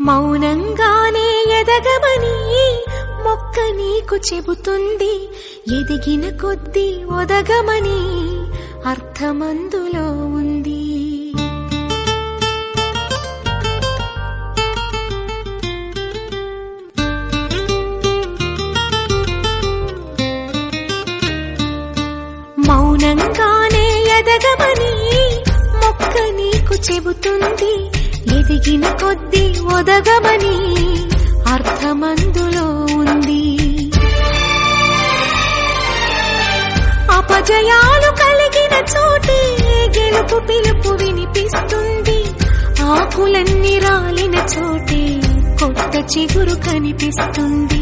మౌనంగానే ఎదగమని మొక్క నీకు చెబుతుంది ఎదిగిన కొద్దీ ఒదగమని అర్థమందులో ఉంది మౌనంగానే ఎదగమని మొక్క నీకు చెబుతుంది ఎదిగిన కొద్దీ ఒదగమని అర్థమందులో ఉంది అపజయాలు కలిగిన చోటే గెలుపు పిలుపు వినిపిస్తుంది ఆకులన్నీ రాలిన చోటే కొత్త చిగురు కనిపిస్తుంది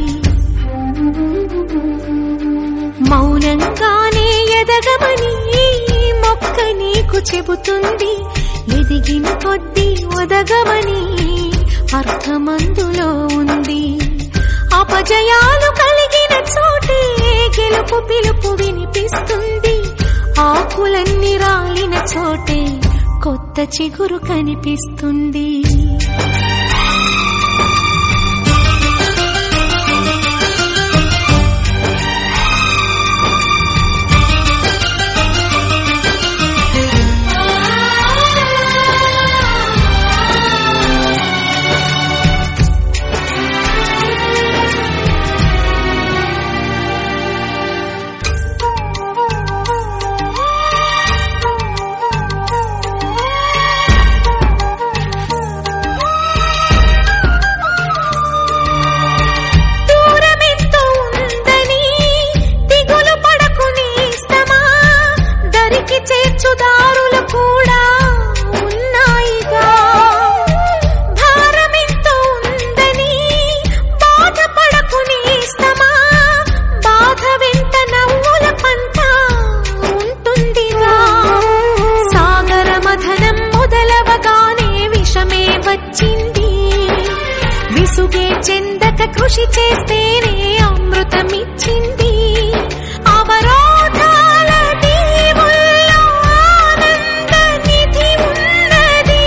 మౌనంగానే ఎదగమని మొక్క నీకు చెబుతుంది ఎదిగిన కొద్దీ ఒదగమని అర్థమందులో ఉంది అపజయాలు కలిగిన చోటే గెలుపు పిలుపు వినిపిస్తుంది ఆకులన్నీ రాలిన చోటే కొత్త చిగురు కనిపిస్తుంది దూరమెంతో ఉందని దిగులు పడకు నేస్తమా దరికి చేర్చుదారులు కూడా ఉన్నాయిగా భారమెంతో ఉందని బాధపడకు నేస్తమా బాధ వెంట నవ్వుల పంట ఉంటుందిగా సాగర మథనం మొదలవగానే విషమే వచ్చింది విసుగే చెందక కృషి చేస్తేనే అమృతమిచ్చింది అవరోధాల దీవుల్లో ఆనంద నిధి ఉన్నది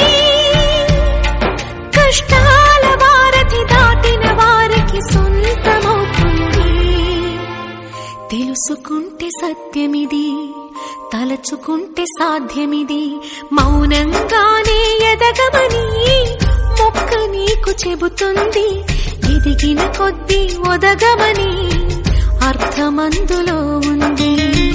కష్టాల వారధి దాటిన వారికి సొంతమవుతుంది తెలుసుకుంటే సత్యమిది తలచుకుంటే సాధ్యమిది మౌనంగానే ఎదగమని మొక్క నీకు చెబుతుంది ఎదిగిన కొద్దీ ఒదగమని అర్థమందులో ఉంది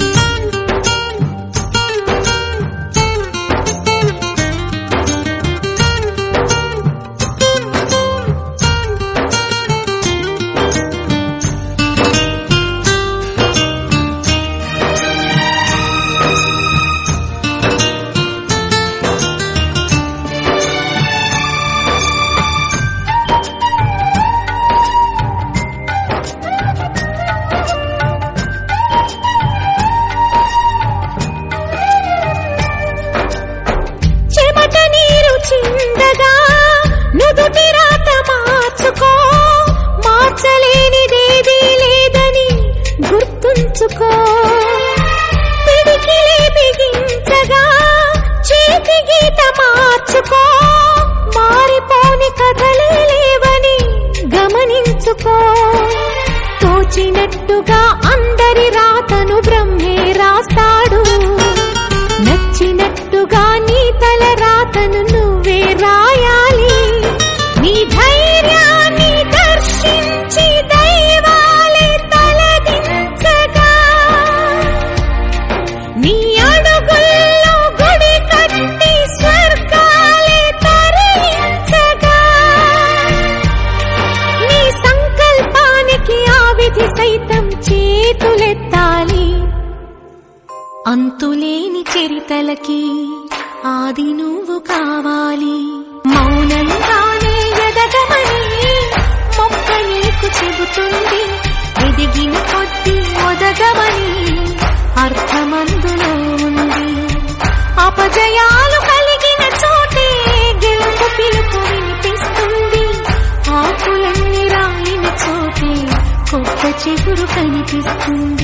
చెమట నీరు చిందగా నుదుటి రాత మార్చుకో మార్చలేనిదేదీ లేదని గుర్తుంచుకో పిడికిలే బిగించగా చేతి గీత మార్చుకో మారిపోని కథలే లేవని గమనించుకో తోచినట్టుగా అందరి రాతను బ్రహ్మే రాస్తాడు నచ్చినట్టుగా నీ తల రాతను నువ్వే రాయాలి నీ ధైర్యాన్ని దర్శించి దైవాలే తలదించగా నీ అడుగుల్లో గుడి కట్టి స్వర్గాలే తరలించగా నీ సంకల్పానికి ఆ విధి సైతం చేతులెత్తాలి అంతులేని చరితలకి ఆది నువ్వు కావాలి మౌనంగానే ఎదగమని మొక్క నీకు చెబుతుంది ఎదిగిన కొద్ది ఒదగమని అర్థమందులో ఉంది అపజయాలు కలిగిన చోటే గెలుపు పిలుపు వినిపిస్తుంది ఆకులన్నీ రాలిన చోటే కొత్త చిగురు కనిపిస్తుంది